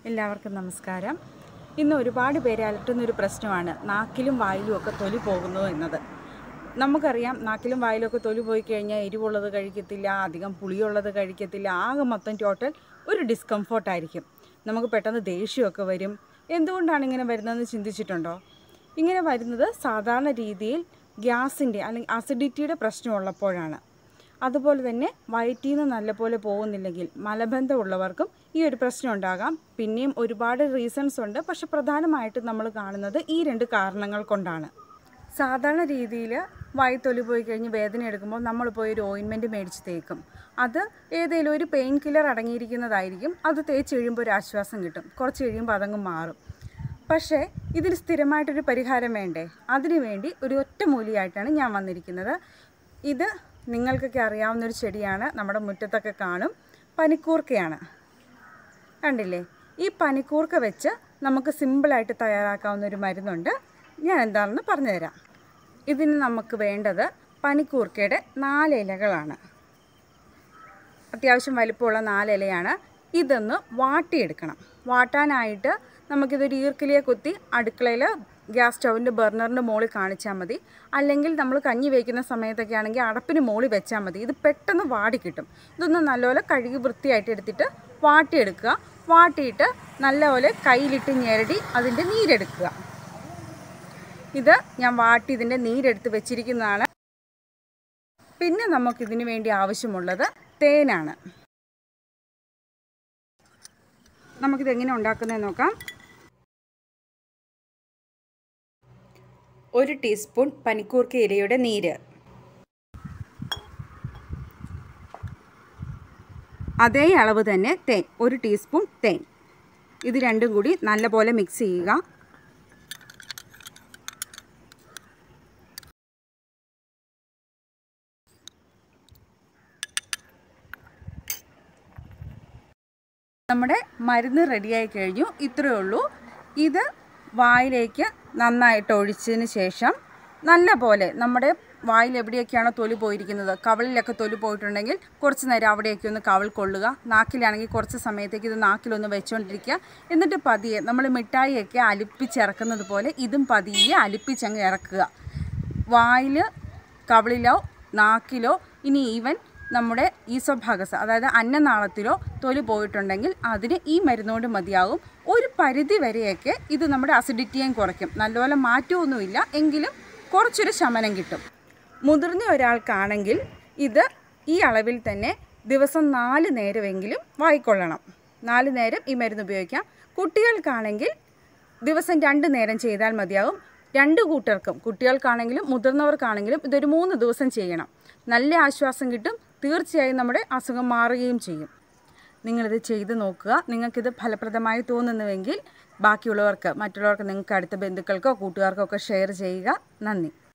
എല്ലാവർക്കും നമസ്കാരം ഇന്ന് ഒരുപാട് പേരെ അലട്ടുന്ന ഒരു പ്രശ്നമാണ് നാക്കിലും വായിലും ഒക്കെ തൊലി പോകുന്നു എന്നത് നമുക്കറിയാം നാക്കിലും വായിലും ഒക്കെ തൊലി പോയി കഴിഞ്ഞാൽ എരിവുള്ളത് കഴിക്കത്തില്ല അധികം പുളിയുള്ളത് കഴിക്കത്തില്ല ആകെ മൊത്തം ടോട്ടൽ ഒരു ഡിസ്കംഫോർട്ടായിരിക്കും നമുക്ക് പെട്ടെന്ന് ദേഷ്യമൊക്കെ വരും എന്തുകൊണ്ടാണ് ഇങ്ങനെ വരുന്നതെന്ന് ചിന്തിച്ചിട്ടുണ്ടോ ഇങ്ങനെ വരുന്നത് സാധാരണ രീതിയിൽ ഗ്യാസിൻ്റെ അല്ലെങ്കിൽ അസിഡിറ്റിയുടെ പ്രശ്നമുള്ളപ്പോഴാണ് അതുപോലെ തന്നെ വയറ്റിൽ നിന്ന് നല്ലപോലെ പോകുന്നില്ലെങ്കിൽ മലബന്ധമുള്ളവർക്കും ഈ ഒരു പ്രശ്നം ഉണ്ടാകാം പിന്നെയും ഒരുപാട് റീസൺസ് ഉണ്ട് പക്ഷെ പ്രധാനമായിട്ടും നമ്മൾ കാണുന്നത് ഈ രണ്ട് കാരണങ്ങൾ കൊണ്ടാണ് സാധാരണ രീതിയിൽ വായ്ത്തൊലി പോയി കഴിഞ്ഞ് വേദന എടുക്കുമ്പോൾ നമ്മൾ പോയി ഒരു ഓയിൻമെൻറ്റ് മേടിച്ച് തേക്കും അത് ഏതെങ്കിലും ഒരു പെയിൻ കില്ലർ അടങ്ങിയിരിക്കുന്നതായിരിക്കും അത് തേച്ച് കഴിയുമ്പോൾ ഒരു ആശ്വാസം കിട്ടും കുറച്ച് കഴിയുമ്പോൾ അതങ്ങ് മാറും പക്ഷേ ഇതിന് സ്ഥിരമായിട്ടൊരു പരിഹാരം വേണ്ടേ അതിനുവേണ്ടി ഒരു ഒറ്റമൂലിയായിട്ടാണ് ഞാൻ വന്നിരിക്കുന്നത് ഇത് നിങ്ങൾക്കൊക്കെ അറിയാവുന്നൊരു ചെടിയാണ് നമ്മുടെ മുറ്റത്തൊക്കെ കാണും പനിക്കൂർക്കയാണ് കണ്ടില്ലേ ഈ പനിക്കൂർക്ക വെച്ച് നമുക്ക് സിമ്പിളായിട്ട് തയ്യാറാക്കാവുന്ന ഒരു മരുന്നുണ്ട് ഞാൻ എന്താണെന്ന് പറഞ്ഞുതരാം ഇതിന് നമുക്ക് വേണ്ടത് പനിക്കൂർക്കയുടെ നാല് ഇലകളാണ് അത്യാവശ്യം വലിപ്പമുള്ള നാല് ഇലയാണ് ഇതൊന്ന് വാട്ടിയെടുക്കണം വാട്ടാനായിട്ട് നമുക്കിതൊരു ഈർക്കിലിയെ കുത്തി അടുക്കളയിൽ ഗ്യാസ് സ്റ്റൗവിൻ്റെ ബർണറിൻ്റെ മുകളിൽ കാണിച്ചാൽ മതി അല്ലെങ്കിൽ നമ്മൾ കഞ്ഞി വയ്ക്കുന്ന സമയത്തൊക്കെ ആണെങ്കിൽ അടപ്പിന് മുകളിൽ വെച്ചാൽ മതി ഇത് പെട്ടെന്ന് വാടി കിട്ടും ഇതൊന്ന് നല്ലപോലെ കഴുകി വൃത്തിയായിട്ട് എടുത്തിട്ട് വാട്ടിയെടുക്കുക വാട്ടിയിട്ട് നല്ലപോലെ കയ്യിലിട്ട് ഞെരടി അതിൻ്റെ നീരെടുക്കുക ഇത് ഞാൻ വാട്ടി ഇതിൻ്റെ നീരെടുത്ത് വെച്ചിരിക്കുന്നതാണ് പിന്നെ നമുക്കിതിന് വേണ്ടി ആവശ്യമുള്ളത് തേനാണ് നമുക്കിത് എങ്ങനെ ഉണ്ടാക്കുന്നതെന്ന് നോക്കാം ഒരു ടീസ്പൂൺ പനിക്കൂർക്ക ഇലയുടെ നീര് അതേ അളവ് തന്നെ തേൻ ഒരു ടീസ്പൂൺ തേൻ ഇത് രണ്ടും കൂടി നല്ലപോലെ മിക്സ് ചെയ്യുക നമ്മുടെ മരുന്ന് റെഡിയായി കഴിഞ്ഞു ഇത്രയേ ഉള്ളൂ ഇത് വായിലേക്ക് നന്നായിട്ട് ഒഴിച്ചതിന് ശേഷം നല്ല പോലെ നമ്മുടെ വായിൽ എവിടെയൊക്കെയാണോ തൊലി പോയിരിക്കുന്നത് കവളിലൊക്കെ തൊലി പോയിട്ടുണ്ടെങ്കിൽ കുറച്ച് നേരം അവിടെയൊക്കെ ഒന്ന് കവൾ കൊള്ളുക നാക്കിലാണെങ്കിൽ കുറച്ച് സമയത്തേക്ക് ഇത് നാക്കിലൊന്ന് വെച്ചുകൊണ്ടിരിക്കുക എന്നിട്ട് പതിയെ നമ്മൾ മിഠായിയൊക്കെ അലിപ്പിച്ചിറക്കുന്നത് പോലെ ഇതും പതിയെ അലിപ്പിച്ചങ്ങ് ഇറക്കുക വായിൽ കവളിലോ നാക്കിലോ ഇനി ഈവൻ നമ്മുടെ ഈസോഭാഗസ് അതായത് അന്നനാളത്തിലോ തൊലി പോയിട്ടുണ്ടെങ്കിൽ അതിന് ഈ മരുന്നുകൊണ്ട് മതിയാകും ഒരു പരിധി വരെയൊക്കെ ഇത് നമ്മുടെ അസിഡിറ്റിയും കുറയ്ക്കും നല്ലപോലെ മാറ്റമൊന്നുമില്ല എങ്കിലും കുറച്ചൊരു ശമനം കിട്ടും മുതിർന്ന ഒരാൾക്കാണെങ്കിൽ ഇത് ഈ അളവിൽ തന്നെ ദിവസം നാല് നേരമെങ്കിലും വായിക്കൊള്ളണം നാല് നേരം ഈ മരുന്ന് ഉപയോഗിക്കാം കുട്ടികൾക്കാണെങ്കിൽ ദിവസം രണ്ട് നേരം ചെയ്താൽ മതിയാകും രണ്ട് കൂട്ടർക്കും കുട്ടികൾക്കാണെങ്കിലും മുതിർന്നവർക്കാണെങ്കിലും ഇതൊരു മൂന്ന് ദിവസം ചെയ്യണം നല്ല ആശ്വാസം കിട്ടും തീർച്ചയായും നമ്മുടെ അസുഖം മാറുകയും ചെയ്യും നിങ്ങളിത് ചെയ്ത് നോക്കുക നിങ്ങൾക്കിത് ഫലപ്രദമായി തോന്നുന്നുവെങ്കിൽ ബാക്കിയുള്ളവർക്ക് മറ്റുള്ളവർക്ക് നിങ്ങൾക്ക് അടുത്ത ബന്ധുക്കൾക്കോ കൂട്ടുകാർക്കോ ഒക്കെ ഷെയർ ചെയ്യുക നന്ദി